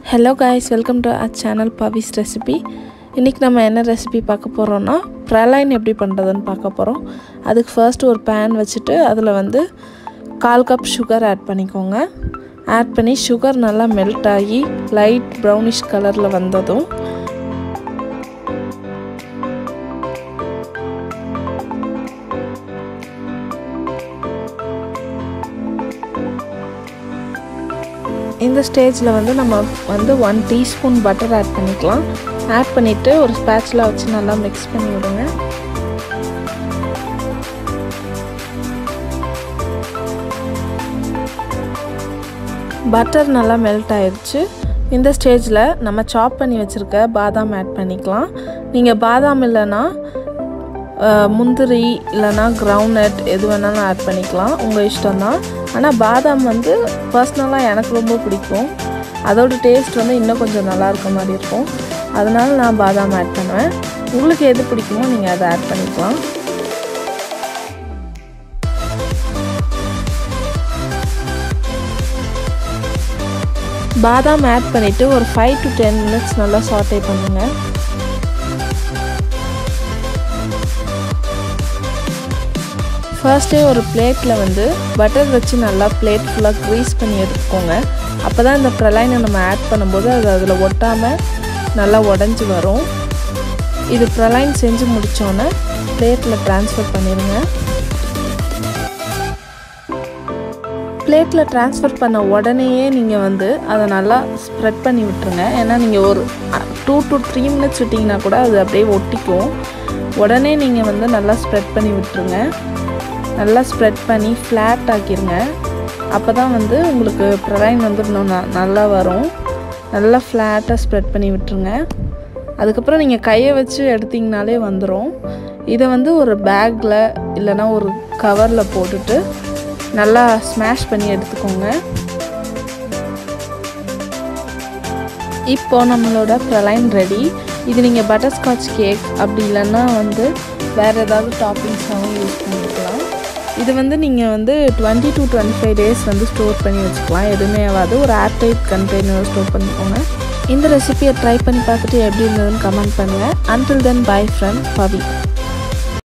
hello guys welcome to a channel Pavi's recipe இன்றைக்கி நம்ம என்ன ரெசிபி பார்க்க போகிறோன்னா ப்ரலைன் எப்படி பண்ணுறதுன்னு பார்க்க போகிறோம் அதுக்கு ஃபர்ஸ்ட் ஒரு பேன் வச்சுட்டு அதில் வந்து கால் கப் சுகர் ஆட் பண்ணிக்கோங்க ஆட் பண்ணி சுகர் நல்லா மெல்ட் ஆகி லைட் ப்ரௌனிஷ் கலரில் வந்ததும் இந்த ஸ்டேஜில் வந்து நம்ம வந்து ஒன் டீஸ்பூன் பட்டர் ஆட் பண்ணிக்கலாம் ஆட் பண்ணிவிட்டு ஒரு ஸ்பேட்சில் வச்சு நல்லா மிக்ஸ் பண்ணி விடுங்க பட்டர் நல்லா மெல்ட் ஆயிடுச்சு இந்த ஸ்டேஜில் நம்ம சாப் பண்ணி வச்சுருக்க பாதாம் ஆட் பண்ணிக்கலாம் நீங்கள் பாதாம் இல்லைன்னா முந்திரி இல்லைனா கிரவுண்ட்நட் எது வேணாலும் ஆட் பண்ணிக்கலாம் உங்கள் இஷ்டம்தான் ஆனால் பாதாம் வந்து பர்சனலாக எனக்கு ரொம்ப பிடிக்கும் அதோட டேஸ்ட் வந்து இன்னும் கொஞ்சம் நல்லா இருக்க மாதிரி இருக்கும் அதனால் நான் பாதாம் ஆட் பண்ணுவேன் உங்களுக்கு எது பிடிக்குமோ நீங்கள் அதை ஆட் பண்ணிக்கலாம் பாதாம் ஆட் பண்ணிவிட்டு ஒரு ஃபைவ் டு டென் மினிட்ஸ் நல்லா சாட்டே பண்ணுங்கள் ஃபர்ஸ்டே ஒரு பிளேட்டில் வந்து பட்டர் வச்சு நல்லா பிளேட் ஃபுல்லாக க்ரீஸ் பண்ணி எடுத்துக்கோங்க அப்போ தான் இந்த ப்ரலைனை நம்ம ஆட் பண்ணும்போது அது அதில் ஒட்டாமல் நல்லா உடஞ்சி வரும் இது ப்ரலைன் செஞ்சு முடித்தோன்னே பிளேட்டில் ட்ரான்ஸ்ஃபர் பண்ணிடுங்க பிளேட்டில் ட்ரான்ஸ்ஃபர் பண்ண உடனேயே நீங்கள் வந்து அதை நல்லா ஸ்ப்ரெட் பண்ணி விட்டுருங்க ஏன்னா நீங்கள் ஒரு டூ டு த்ரீ மினிட்ஸ் விட்டிங்கன்னா கூட அது அப்படியே ஒட்டிக்கும் உடனே நீங்கள் வந்து நல்லா ஸ்ப்ரெட் பண்ணி விட்டுருங்க நல்லா ஸ்ப்ரெட் பண்ணி ஃப்ளாட் ஆக்கிடுங்க அப்போ தான் வந்து உங்களுக்கு ப்ரலைன் வந்து இன்னும் நல்லா வரும் நல்லா ஃப்ளாட்டாக ஸ்ப்ரெட் பண்ணி விட்டுருங்க அதுக்கப்புறம் நீங்கள் கையை வச்சு எடுத்திங்கனாலே வந்துடும் இதை வந்து ஒரு பேக்கில் இல்லைனா ஒரு கவரில் போட்டுட்டு நல்லா ஸ்மாஷ் பண்ணி எடுத்துக்கோங்க இப்போ நம்மளோட ப்ரலைன் ரெடி இது நீங்கள் பட்டர்ஸ்காட்ச் கேக் அப்படி இல்லைன்னா வந்து வேறு ஏதாவது டாப்பிங்ஸாகவும் யூஸ் பண்ணிக்கலாம் இது வந்து நீங்கள் வந்து twenty to twenty five days வந்து ஸ்டோர் பண்ணி வச்சுக்கலாம் எதுவுமே ஆகாது ஒரு ஏர்டைட் கண்டெய்னர் ஸ்டோர் பண்ணிக்கோங்க இந்த ரெசிபியை ட்ரை பண்ணி பார்த்துட்டு எப்படி இருந்ததுன்னு கமெண்ட் பண்ணுங்கள் அன்டில் தென் பை ஃப்ரெண்ட் பவி